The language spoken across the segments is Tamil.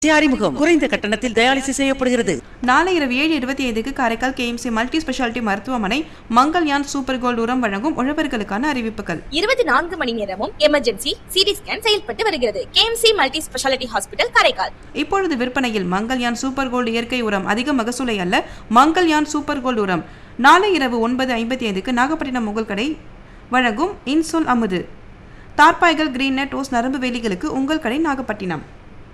அறிமுகம் குறைந்த கட்டணத்தில் டயாலிசிஸ் செய்யப்படுகிறது நாளை இரவு ஏழு இருபத்தி ஐந்துக்கு காரைக்கால் கேஎம்சி மல்டி ஸ்பெஷாலிட்டி மருத்துவமனை மங்கள்யான் சூப்பர் கோல்டு உரம் வழங்கும் உழவர்களுக்கான அறிவிப்புகள் இருபத்தி நான்கு மணி நேரமும் எமர்ஜென்சி சிடி ஸ்கேன் செயல்பட்டு வருகிறது KMC multi speciality hospital Karaikal இப்பொழுது விற்பனையில் மங்கள்யான் சூப்பர் கோல்டு இயற்கை உரம் அதிக மகசூலை அல்ல மங்கள்யான் சூப்பர் கோல்டு உரம் நாளை இரவு ஒன்பது ஐம்பத்தி ஐந்துக்கு நாகப்பட்டினம் முகல் கடை வழங்கும் இன்சொல் அமுது தார்பாய்கள் கிரீன் நெட் ஓஸ் நரம்பு வேலிகளுக்கு உங்கள் கடை நாகப்பட்டினம்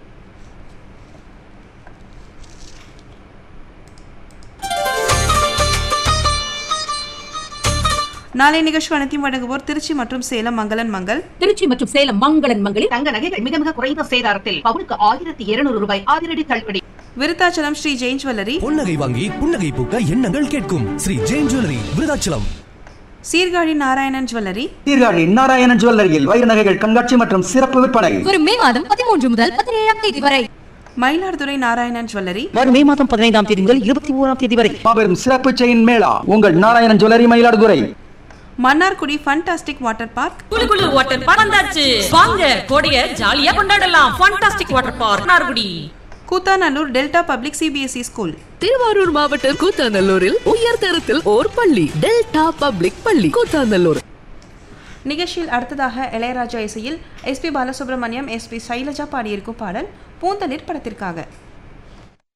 நாளை நிகழ்ச்சி அனைத்தையும் வழங்குவோர் திருச்சி மற்றும் சேலம் மங்களன் மங்கள் திருச்சி மற்றும் சேலம் மங்களன் மங்களில் தங்க நகைகள் மிக மிக குறைந்த சேதாரத்தில் பவுனுக்கு ஆயிரத்தி இருநூறு ரூபாய் அதிரடி தள்ளுபடி விருத்தாச்சலம் ஸ்ரீ ஜெயின் ஜுவல்லரி பொன்னகை வாங்கி புன்னகை பூக்க எண்ணங்கள் கேட்கும் ஸ்ரீ ஜெயின் ஜுவல்லரி விருதாச்சலம் சீர்காழி நாராயணன் ஜுவல்லரி சீர்காழி நாராயணன் ஜுவல்லரியில் வைர நகைகள் கண்காட்சி மற்றும் சிறப்பு விற்பனை வரும் மே மாதம் பதிமூன்று முதல் பதினேழாம் தேதி வரை மயிலாடுதுறை நாராயணன் ஜுவல்லரி வரும் மே மாதம் பதினைந்தாம் தேதி முதல் இருபத்தி ஓராம் தேதி வரை மாபெரும் சிறப்பு செயின் மேளா உங்கள் Narayanan jewellery Mayiladuthurai Mannargudi fantastic water park குளு குளு வாட்டர் பார்க் வந்தாச்சு வாங்க கோடைய ஜாலியா கொண்டாடலாம் ஃபண்டாஸ்டிக் வாட்டர் பார்க் நார்குடி Koothanallur delta public CBSE school Thiruvarur மாவட்டம் கூத்தாநல்லூரில் உயர்தரத்தில் ஓர் பள்ளி டெல்டா பப்ளிக் பள்ளி கூத்தாநல்லூர் நிகழ்ச்சியில் அடுத்ததாக இளையராஜா இசையில் எஸ்பி பாலசுப்ரமணியம் எஸ்பி சைலஜா பாடியிருக்கும் பாடல் பூந்தளிர் படத்திற்காக